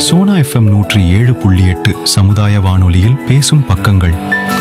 Sona FM நூற்றி ஏழு புள்ளி எட்டு சமுதாய வானொலியில் பேசும் பக்கங்கள்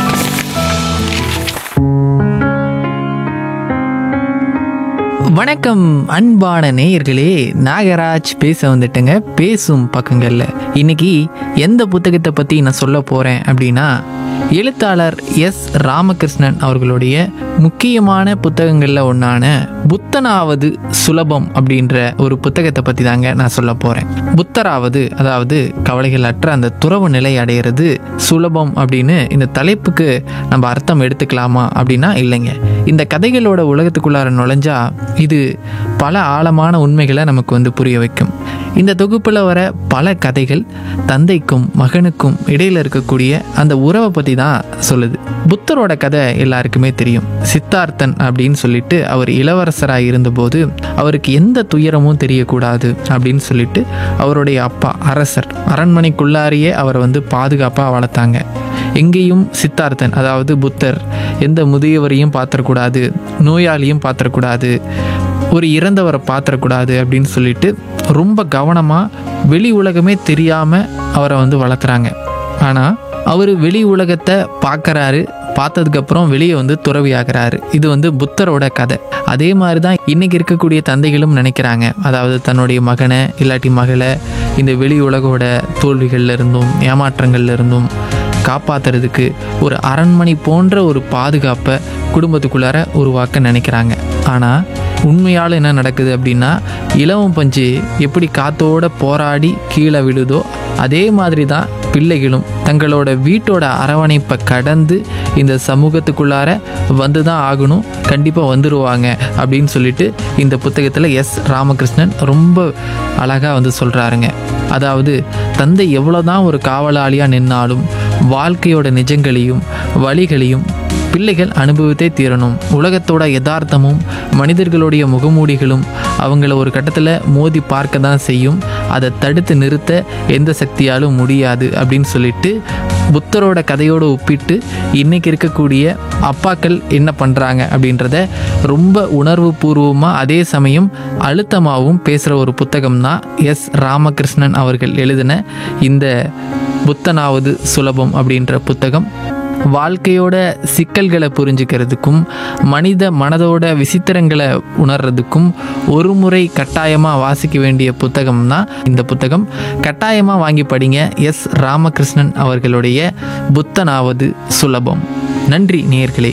வணக்கம் அன்பான நேயர்களே நாகராஜ் பேச வந்துட்டேங்க பேசும் பக்கங்களில் இன்னைக்கு எந்த புத்தகத்தை பற்றி நான் சொல்ல போகிறேன் அப்படின்னா எழுத்தாளர் எஸ் ராமகிருஷ்ணன் அவர்களுடைய முக்கியமான புத்தகங்களில் ஒன்றான புத்தனாவது சுலபம் அப்படின்ற ஒரு புத்தகத்தை பற்றி தாங்க நான் சொல்ல போகிறேன் புத்தராவது அதாவது கவலைகள் அற்ற அந்த துறவு நிலை அடையிறது சுலபம் அப்படின்னு இந்த தலைப்புக்கு நம்ம அர்த்தம் எடுத்துக்கலாமா அப்படின்னா இல்லைங்க இந்த கதைகளோட உலகத்துக்குள்ளார நுழைஞ்சா இது பல ஆழமான உண்மைகளை நமக்கு வந்து புரிய வைக்கும் இந்த தொகுப்பில் வர பல கதைகள் தந்தைக்கும் மகனுக்கும் இடையில இருக்கக்கூடிய அந்த உறவை பற்றி தான் சொல்லுது புத்தரோட கதை எல்லாருக்குமே தெரியும் சித்தார்த்தன் அப்படின்னு சொல்லிட்டு அவர் இளவரசராக இருந்தபோது அவருக்கு எந்த துயரமும் தெரியக்கூடாது அப்படின்னு சொல்லிட்டு அவருடைய அப்பா அரசர் அரண்மனைக்குள்ளாரியே அவரை வந்து பாதுகாப்பாக வளர்த்தாங்க எங்கேயும் சித்தார்த்தன் அதாவது புத்தர் எந்த முதியவரையும் பாத்திரக்கூடாது நோயாளியும் பாத்திரக்கூடாது ஒரு இறந்தவரை பாத்திரக்கூடாது அப்படின்னு சொல்லிட்டு ரொம்ப கவனமாக வெளி உலகமே தெரியாமல் அவரை வந்து வளர்த்துறாங்க ஆனால் அவர் வெளி உலகத்தை பார்க்கறாரு பார்த்ததுக்கப்புறம் வெளியே வந்து துறவியாகிறாரு இது வந்து புத்தரோட கதை அதே மாதிரி தான் இன்னைக்கு இருக்கக்கூடிய தந்தைகளும் நினைக்கிறாங்க அதாவது தன்னுடைய மகனை இல்லாட்டி மகளை இந்த வெளி உலகோட தோல்விகள்ல இருந்தும் ஏமாற்றங்கள்ல இருந்தும் காப்பாத்துறதுக்கு ஒரு அரண்மனை போன்ற ஒரு பாதுகாப்பை குடும்பத்துக்குள்ளார உருவாக்க நினைக்கிறாங்க ஆனால் உண்மையால் என்ன நடக்குது அப்படின்னா இலவம் பஞ்சு எப்படி காத்தோட போராடி கீழே விழுதோ அதே மாதிரி தான் பிள்ளைகளும் தங்களோட வீட்டோட அரவணைப்பை கடந்து இந்த சமூகத்துக்குள்ளார வந்து தான் ஆகணும் கண்டிப்பாக வந்துடுவாங்க அப்படின்னு சொல்லிட்டு இந்த புத்தகத்தில் எஸ் ராமகிருஷ்ணன் ரொம்ப அழகாக வந்து சொல்கிறாருங்க அதாவது தந்தை எவ்வளோதான் ஒரு காவலாளியாக நின்னாலும் வாழ்க்கையோட நிஜங்களையும் வழிகளையும் பிள்ளைகள் அனுபவித்தே தீரணும் உலகத்தோட யதார்த்தமும் மனிதர்களுடைய முகமூடிகளும் அவங்கள ஒரு கட்டத்தில் மோதி பார்க்க தான் செய்யும் அதை தடுத்து நிறுத்த எந்த சக்தியாலும் முடியாது அப்படின்னு சொல்லிட்டு புத்தரோட கதையோடு ஒப்பிட்டு இன்னைக்கு இருக்கக்கூடிய அப்பாக்கள் என்ன பண்ணுறாங்க அப்படின்றத ரொம்ப உணர்வு பூர்வமாக அதே சமயம் அழுத்தமாகவும் பேசுகிற ஒரு புத்தகம் தான் எஸ் ராமகிருஷ்ணன் அவர்கள் எழுதின இந்த புத்தனாவது சுலபம் அப்படின்ற புத்தகம் வாழ்க்கையோட சிக்கல்களை புரிஞ்சுக்கிறதுக்கும் மனித மனதோட விசித்திரங்களை உணர்றதுக்கும் ஒரு முறை கட்டாயமாக வாசிக்க வேண்டிய புத்தகம் தான் இந்த புத்தகம் கட்டாயமாக வாங்கி படிங்க எஸ் ராமகிருஷ்ணன் அவர்களுடைய புத்தனாவது சுலபம் நன்றி நேயர்களே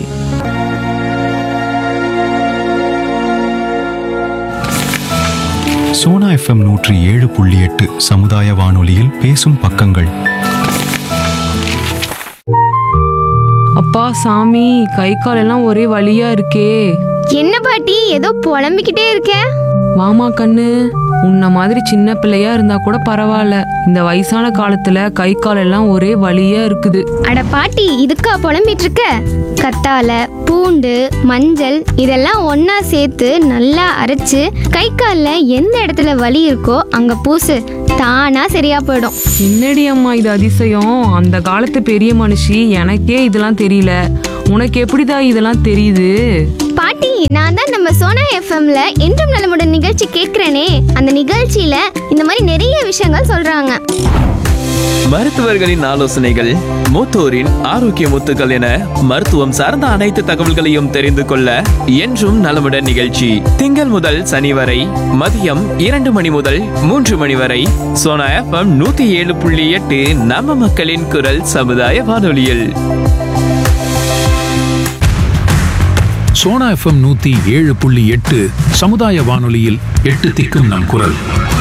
சோனா எஃப்எம் நூற்றி ஏழு புள்ளி எட்டு சமுதாய வானொலியில் பேசும் பக்கங்கள் அப்பா சாமி கை கால் எல்லாம் ஒரே வலியா இருக்கே என்ன பாட்டி ஏதோ புலம்பிக்கிட்டே இருக்க வாமா கண்ணு உன்ன மாதிரி சின்ன பிள்ளையா இருந்தா கூட பரவாயில்ல இந்த வயசான காலத்துல கை கால் எல்லாம் ஒரே வலியா இருக்குது அட பாட்டி இதுக்கா புலம்பிட்டு இருக்க கத்தாழை பூண்டு மஞ்சள் இதெல்லாம் ஒண்ணா சேர்த்து நல்லா அரைச்சு கை காலில் எந்த இடத்துல வலி இருக்கோ அங்க பூசு தானா சரியா போயிடும் என்னடி அம்மா இது அதிசயம் அந்த காலத்து பெரிய மனுஷி எனக்கே இதெல்லாம் தெரியல உனக்கு எப்படிடா இதெல்லாம் தெரியுது பாட்டி நான் தான் நம்ம சோனா எஃப்எம்ல என்றும் நலமுடன் நிகழ்ச்சி கேட்கிறேனே அந்த நிகழ்ச்சியில இந்த மாதிரி நிறைய விஷயங்கள் சொல்றாங்க மருத்துவர்களின் ஆலோசனைகள் மூத்தோரின் ஆரோக்கிய முத்துக்கள் என மருத்துவம் சார்ந்த அனைத்து தகவல்களையும் தெரிந்து கொள்ள என்றும் நலமுடன் நிகழ்ச்சி திங்கள் முதல் சனி வரை மதியம் இரண்டு மணி முதல் மூன்று மணி வரை சோனா எஃப்எம் நூத்தி ஏழு புள்ளி எட்டு நம்ம மக்களின் குரல் சமுதாய வானொலியில் சோனா எஃப்எம் நூத்தி ஏழு புள்ளி எட்டு சமுதாய வானொலியில் எட்டு திக்கும் நம் குரல்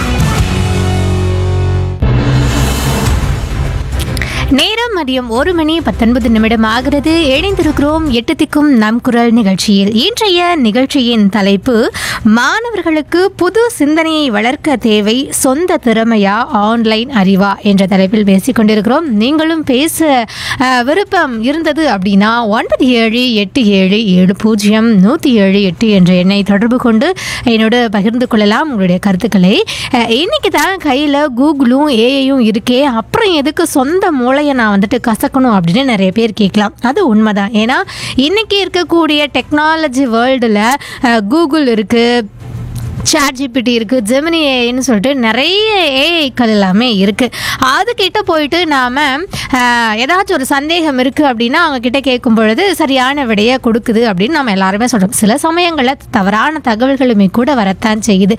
நேரம் மதியம் ஒரு மணி பத்தொன்பது நிமிடம் ஆகிறது இணைந்திருக்கிறோம் எட்டு திக்கும் நம் குரல் நிகழ்ச்சியில் இன்றைய நிகழ்ச்சியின் தலைப்பு மாணவர்களுக்கு புது சிந்தனையை வளர்க்க தேவை சொந்த திறமையா ஆன்லைன் அறிவா என்ற தலைப்பில் பேசிக் கொண்டிருக்கிறோம் நீங்களும் பேச அஹ், விருப்பம் இருந்தது அப்படின்னா ஒன்பது ஏழு எட்டு ஏழு ஏழு பூஜ்ஜியம் நூற்றி ஏழு எட்டு என்ற எண்ணை தொடர்பு கொண்டு என்னோட பகிர்ந்து கொள்ளலாம் உங்களுடைய கருத்துக்களை அஹ், இன்னைக்கு தான் கையில் கூகுளும் ஏஐயும் இருக்கே அப்புறம் எதுக்கு சொந்த மூளையை நான் வந்துட்டு கசக்கணும் அப்படின்னு நிறைய பேர் கேட்கலாம் அது உண்மைதான் ஏன்னா இன்னைக்கு இருக்கக்கூடிய டெக்னாலஜி வேர்ல்டில் கூகுள் இருக்குது சாட் ஜிபிடி இருக்குது ஜெமினி ஏஐன்னு சொல்லிட்டு நிறைய ஏஐக்கள் எல்லாமே இருக்குது அதுக்கிட்ட போயிட்டு நாம் ஏதாச்சும் ஒரு சந்தேகம் இருக்குது அப்படின்னா அவங்க கிட்ட கேட்கும் பொழுது சரியான விடையை கொடுக்குது அப்படின்னு நம்ம எல்லாருமே சொல்கிறோம் சில சமயங்களில் தவறான தகவல்களுமே கூட வரத்தான் செய்யுது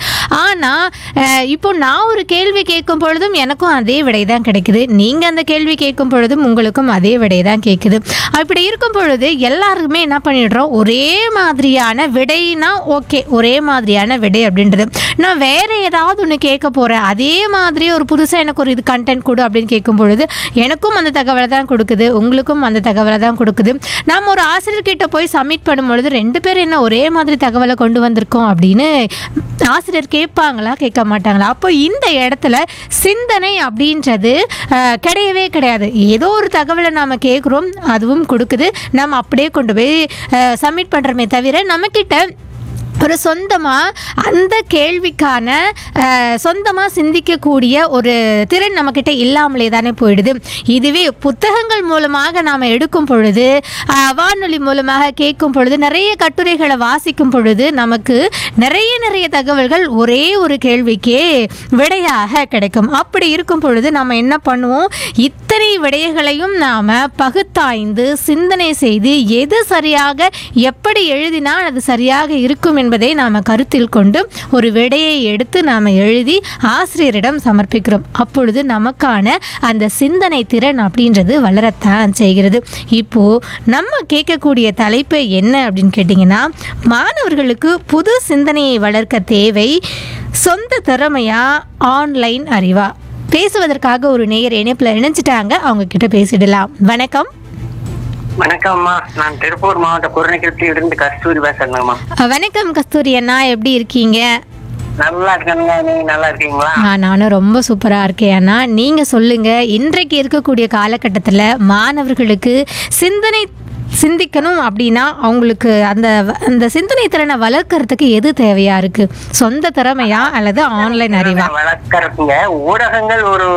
ஆனால் இப்போ நான் ஒரு கேள்வி கேட்கும் பொழுதும் எனக்கும் அதே விடை தான் கிடைக்குது நீங்கள் அந்த கேள்வி கேட்கும் பொழுதும் உங்களுக்கும் அதே விடை தான் கேட்குது அப்படி இருக்கும் பொழுது எல்லாருக்குமே என்ன பண்ணிடுறோம் ஒரே மாதிரியான விடைனா ஓகே ஒரே மாதிரியான விடை அப்படின்றது நான் வேற ஏதாவது ஒன்று கேட்க போகிறேன் அதே மாதிரி ஒரு புதுசாக எனக்கு ஒரு இது கண்டென்ட் கொடு அப்படின்னு கேட்கும் பொழுது எனக்கும் அந்த தகவலை தான் கொடுக்குது உங்களுக்கும் அந்த தகவலை தான் கொடுக்குது நம்ம ஒரு ஆசிரியர்கிட்ட போய் சப்மிட் பண்ணும் பொழுது ரெண்டு பேரும் என்ன ஒரே மாதிரி தகவலை கொண்டு வந்திருக்கோம் அப்படின்னு ஆசிரியர் கேட்பாங்களா கேட்க மாட்டாங்களா அப்போ இந்த இடத்துல சிந்தனை அப்படின்றது அஹ், கிடையவே கிடையாது ஏதோ ஒரு தகவலை நாம் கேட்குறோம் அதுவும் கொடுக்குது நம்ம அப்படியே கொண்டு போய் சப்மிட் பண்ணுறோமே தவிர நம்மக்கிட்ட ஒரு சொந்தமாக அந்த கேள்விக்கான சொந்தமாக சிந்திக்கக்கூடிய ஒரு திறன் நம்மக்கிட்ட இல்லாமலே தானே போயிடுது இதுவே புத்தகங்கள் மூலமாக நாம் எடுக்கும் பொழுது அஹ், வானொலி மூலமாக கேட்கும் பொழுது நிறைய கட்டுரைகளை வாசிக்கும் பொழுது நமக்கு நிறைய நிறைய தகவல்கள் ஒரே ஒரு கேள்விக்கே விடையாக கிடைக்கும் அப்படி இருக்கும் பொழுது நம்ம என்ன பண்ணுவோம் இத்தனை விடயங்களையும் நாம் பகுத்தாய்ந்து சிந்தனை செய்து எது சரியாக எப்படி எழுதினால் அது சரியாக இருக்கும் என்பதை நாம் கருத்தில் கொண்டு ஒரு விடையை எடுத்து நாம் எழுதி ஆசிரியரிடம் சமர்ப்பிக்கிறோம் அப்பொழுது நமக்கான அந்த சிந்தனை திறன் அப்படின்றது வளரத்தான் செய்கிறது இப்போ நம்ம கேட்கக்கூடிய தலைப்பு என்ன அப்படின்னு கேட்டிங்கன்னா மாணவர்களுக்கு புது சிந்தனையை வளர்க்க தேவை சொந்த திறமையா ஆன்லைன் அறிவா பேசுவதற்காக ஒரு நேயர் இணைப்பில் இணைஞ்சிட்டாங்க அவங்க கிட்ட பேசிடலாம் வணக்கம் வணக்கம்மா நான் திருப்பூர் மாவட்ட குரணக்கிருத்தியிலிருந்து இருந்து கஸ்தூரி பேசுறேங்கம்மா அஹ் வணக்கம் கஸ்தூரி அண்ணா எப்படி இருக்கீங்க நல்லா இருக்கேங்க நீங்க நல்லா இருக்கீங்களா ஆ, நானும் ரொம்ப சூப்பரா இருக்கேன் அண்ணா நீங்க சொல்லுங்க இன்றைக்கு இருக்கக்கூடிய காலகட்டத்தில் மாணவர்களுக்கு சிந்தனை சிந்திக்கணும் அப்படின்னா அவங்களுக்கு அந்த அந்த சிந்தனை திறனை வளர்க்கறதுக்கு எது தேவையா இருக்கு சொந்த திறமையா அல்லது ஆன்லைன் அறிவா வளர்க்கறதுங்க ஊடகங்கள் ஒரு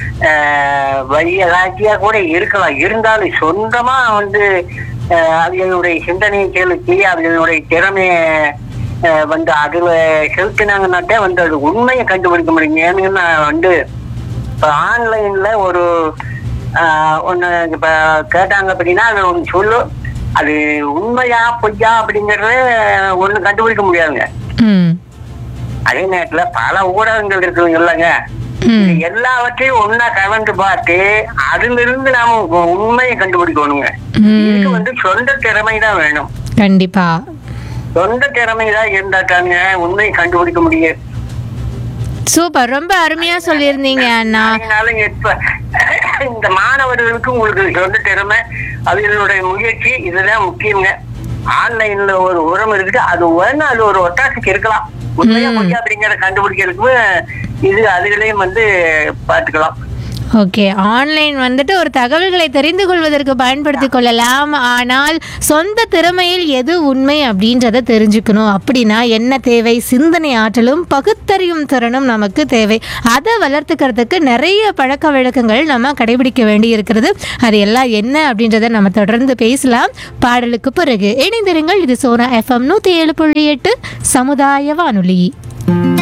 ஆஹ், வழியலாக்கியா கூட இருக்கலாம் இருந்தாலும் சொந்தமா வந்து ஆஹ், அவர்களுடைய சிந்தனையை செலுத்தி அவர்களுடைய திறமையை ஆஹ், வந்து அதுல செலுத்தினாங்கன்னாட்டே வந்து அது உண்மையை கண்டுபிடிக்க முடியும் ஏன்னா வந்து இப்ப ஆன்லைன்ல ஒரு ஆஹ், ஒண்ணு இப்ப கேட்டாங்க அப்படின்னா அது ஒண்ணு சொல்லு அது உண்மையா பொய்யா அப்படிங்கறத ஒண்ணு கண்டுபிடிக்க முடியாதுங்க ம் அதே நேரத்துல பல ஊடகங்கள் இருக்குங்க இல்லைங்க ம் இது எல்லாவற்றையும் ஒன்னா கலந்து பார்த்து அதுல இருந்து நாம உ- உண்மையை கண்டுபிடிக்கணுங்க இதுக்கு ம் வந்து சொந்த திறமை தான் வேணும் கண்டிப்பா சொந்த திறமை தான் இருந்தா தாங்க உண்மையை கண்டுபிடிக்க முடியும் சூப்பர் ரொம்ப அருமையா சொல்லியிருந்தீங்க அண்ணா அதனால இப்ப இந்த மாணவர்களுக்கு உங்களுக்கு சொந்த திறமை அவர்களுடைய முயற்சி இதுதான் முக்கியங்க ஆன்லைன்ல ஒரு உரம் இருக்கு அது வேணா அது ஒரு ஒட்டாசிக்கு இருக்கலாம் உண்மையா பொய்யா அப்படிங்கிற கண்டுபிடிக்கிறதுக்கு இது அதுகளையும் வந்து பார்த்துக்கலாம் ஓகே ஆன்லைன் வந்துட்டு ஒரு தகவல்களை தெரிந்து கொள்வதற்கு பயன்படுத்திக் கொள்ளலாம் ஆனால் சொந்த திறமையில் எது உண்மை அப்படின்றத தெரிஞ்சுக்கணும் அப்படின்னா என்ன தேவை சிந்தனை ஆற்றலும் பகுத்தறியும் திறனும் நமக்கு தேவை அதை வளர்த்துக்கிறதுக்கு நிறைய பழக்க வழக்கங்கள் நம்ம கடைபிடிக்க வேண்டி இருக்கிறது அது எல்லாம் என்ன அப்படின்றத நம்ம தொடர்ந்து பேசலாம் பாடலுக்கு பிறகு இணைந்திருங்கள் இது சோனா எஃப்எம் நூற்றி ஏழு புள்ளி எட்டு சமுதாய வானொலி